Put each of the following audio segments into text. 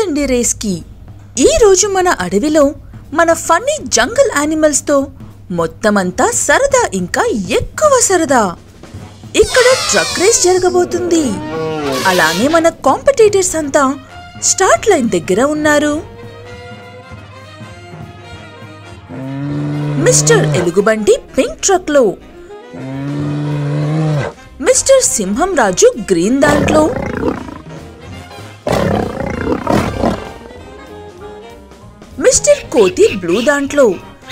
పదండి రేస్కి ఈరోజు మన అడవిలో మన ఫన్నీ జంగల్ యానిమల్స్తో మొత్తమంతా సరదా ఇంకా ఎక్కువ సరదా ఇక్కడ ట్రక్ రేస్ జరగబోతుంది అలానే మన కాంపిటీటర్స్ అంతా స్టార్ట్ లైన్ దగ్గర ఉన్నారు మిస్టర్ ఎలుగుబంటి పింక్ ట్రక్ లో మిస్టర్ సింహం రాజు గ్రీన్ దాంట్లో మిస్టర్ కోతి బ్లూ దాంట్లో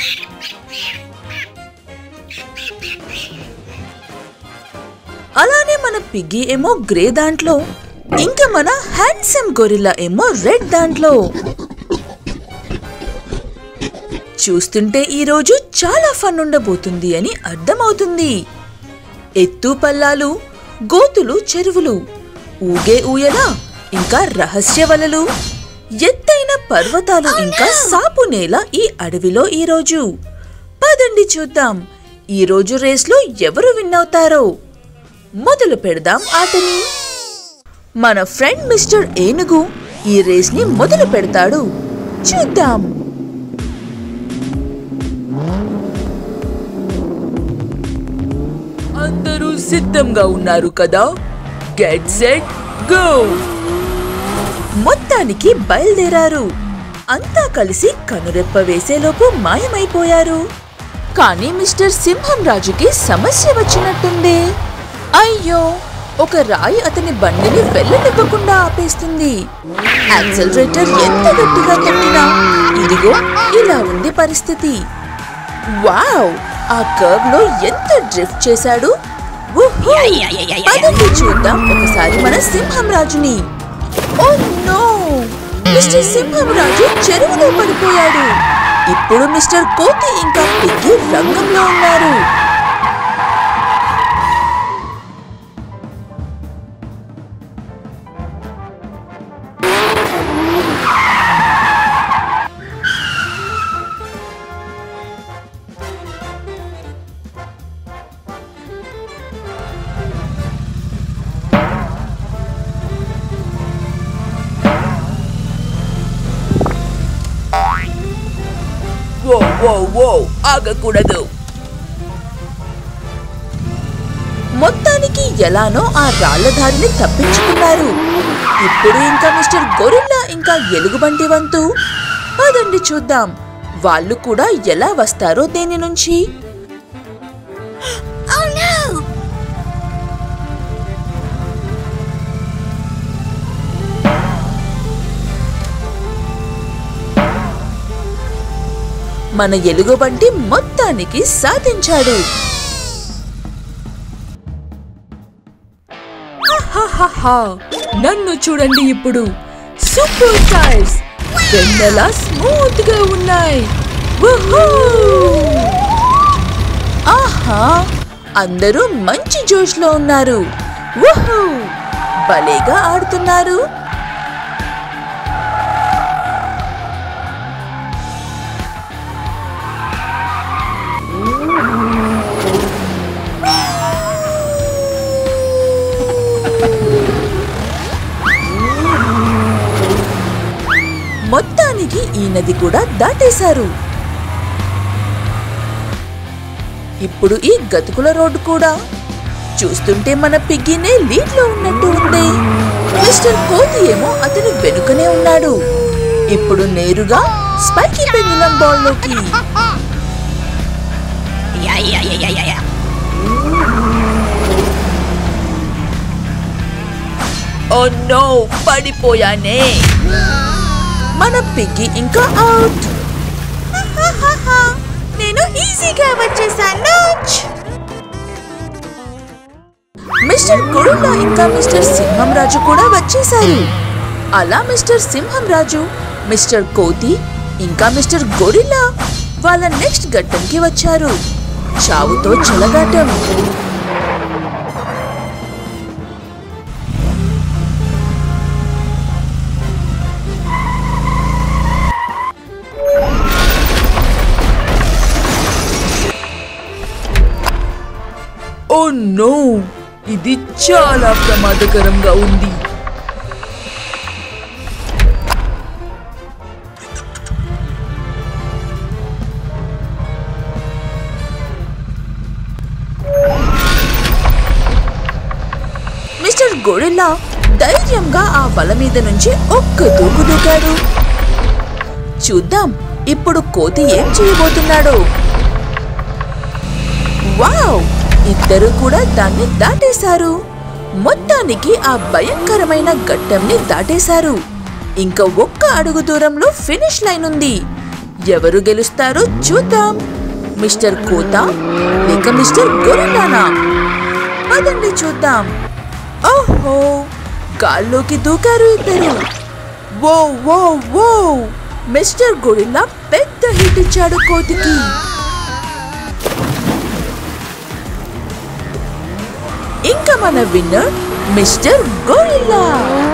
అలానే మన పిగ్గి ఏమో గ్రే దాంట్లో ఇంకా మన హ్యాండ్సమ్ గొరిల్లా ఏమో రెడ్ దాంట్లో చూస్తుంటే ఈరోజు చాలా ఫన్ ఉండబోతుంది అని అర్థమవుతుంది ఎత్తు పల్లాలు గోతులు చెరువులు ఊగే ఊయల ఇంకా రహస్య వలలు ఎత్తైన పర్వతాలు ఇంకా సాపు నేల ఈ అడవిలో ఈరోజు పదండి చూద్దాం ఈరోజు రేస్లో ఎవరు విన్ అవుతారో మొదలు పెడదాం ఆటని మన ఫ్రెండ్ మిస్టర్ ఏనుగు ఈ రేస్ని మొదలు పెడతాడు చూద్దాం అందరూ సిద్ధంగా ఉన్నారు కదా గెట్ సెట్ గో మొత్తానికి బయలుదేరారు అంతా కలిసి కనురెప్ప వేసేలోపు మాయమైపోయారు కానీ మిస్టర్ సింహం రాజుకి సమస్య వచ్చినట్టుంది అయ్యో ఒక రాయి అతని బండిని వెళ్ళనివ్వకుండా ఆపేస్తుంది యాక్సలరేటర్ ఎంత గట్టిగా తొక్కినా ఇదిగో ఇలా ఉంది పరిస్థితి వావ్ ఆ కర్వ్ లో ఎంత డ్రిఫ్ట్ చేశాడు వుహూ! పదండి చూద్దాం ఒకసారి మన సింహం రాజుని ఓ నో మిస్టర్ సింహం రాజు చెరువులో పడిపోయాడు ఇప్పుడు మిస్టర్ కోతి ఇంకా పిగ్గి రంగంలో ఉన్నారు ఓ ఓ ఓ ఆగకూడదు మొత్తానికి ఎలానో ఆ రాళ్ల దారిని తప్పించుకున్నారు ఇప్పుడు ఇంకా మిస్టర్ గొరిల్లా ఇంకా ఎలుగుబంటి వంతు పదండి చూద్దాం వాళ్ళు కూడా ఎలా వస్తారో దేని నుంచి Oh no! మన ఎలుగుబంటి మొత్తానికి సాధించాడు హాహాహా, నన్ను చూడండి ఇప్పుడు సూపర్ టైర్స్ వెన్నెలా స్మూత్ గా ఉన్నాయి వుహూ! ఆహా అందరూ మంచి జోష్ లో ఉన్నారు వుహూ! భలేగా ఆడుతున్నారు మొత్తానికి ఈ నది కూడా దాటేశారు ఇప్పుడు ఈ గతుకుల రోడ్డు కూడా చూస్తుంటే మన పిగ్గినే లీడ్ లో ఉన్నట్టు ఉంది మిస్టర్ కోతి ఏమో అతని వెనుకనే ఉన్నాడు ఇప్పుడు నేరుగా స్పైకీ పెండులం బాల్ లోకి Yeah, yeah, yeah, yeah, yeah, yeah. Oh no పడిపోయానే మన పిగ్గి ఇంకా అవుట్ నేను ఈజీగా వచ్చేసాను మిస్టర్ కొడుల్లా ఇంకా మిస్టర్ సింహం రాజు కూడా వచ్చేశారు అలా మిస్టర్ సింహం రాజు మిస్టర్ కోతి ఇంకా మిస్టర్ గొరిల్లా వాళ్ళ నెక్స్ట్ ఘట్టంకి వచ్చారు చావుతో చెలగాటం ఓ నో ఇది చాలా ప్రమాదకరంగా ఉంది గొరిల్లా ధైర్యంగా ఆ వల మీద నుంచి ఒక్క దూకు దూకాడు చూద్దాం ఇప్పుడు కోతి ఏం చేయబోతున్నాడో వావ్ ఇద్దరు కూడా దాన్ని దాటేశారు మొత్తానికి ఆ భయంకరమైన గట్టంని దాటేశారు ఇంకా ఒక్క అడుగు దూరంలో ఫినిష్ లైన్ ఉంది ఎవరు గెలుస్తారో చూద్దాం మిస్టర్ కోత లేక మిస్టర్ గొరిల్లానా పదండి చూద్దాం ఓహో గాల్లోకి దూకారు ఇద్దరు వో వో వో మిస్టర్ గొరిల్లా పెద్ద హిట్ ఇచ్చాడు కోతికి ఇంకా మన విన్నర్ మిస్టర్ గొరిల్లా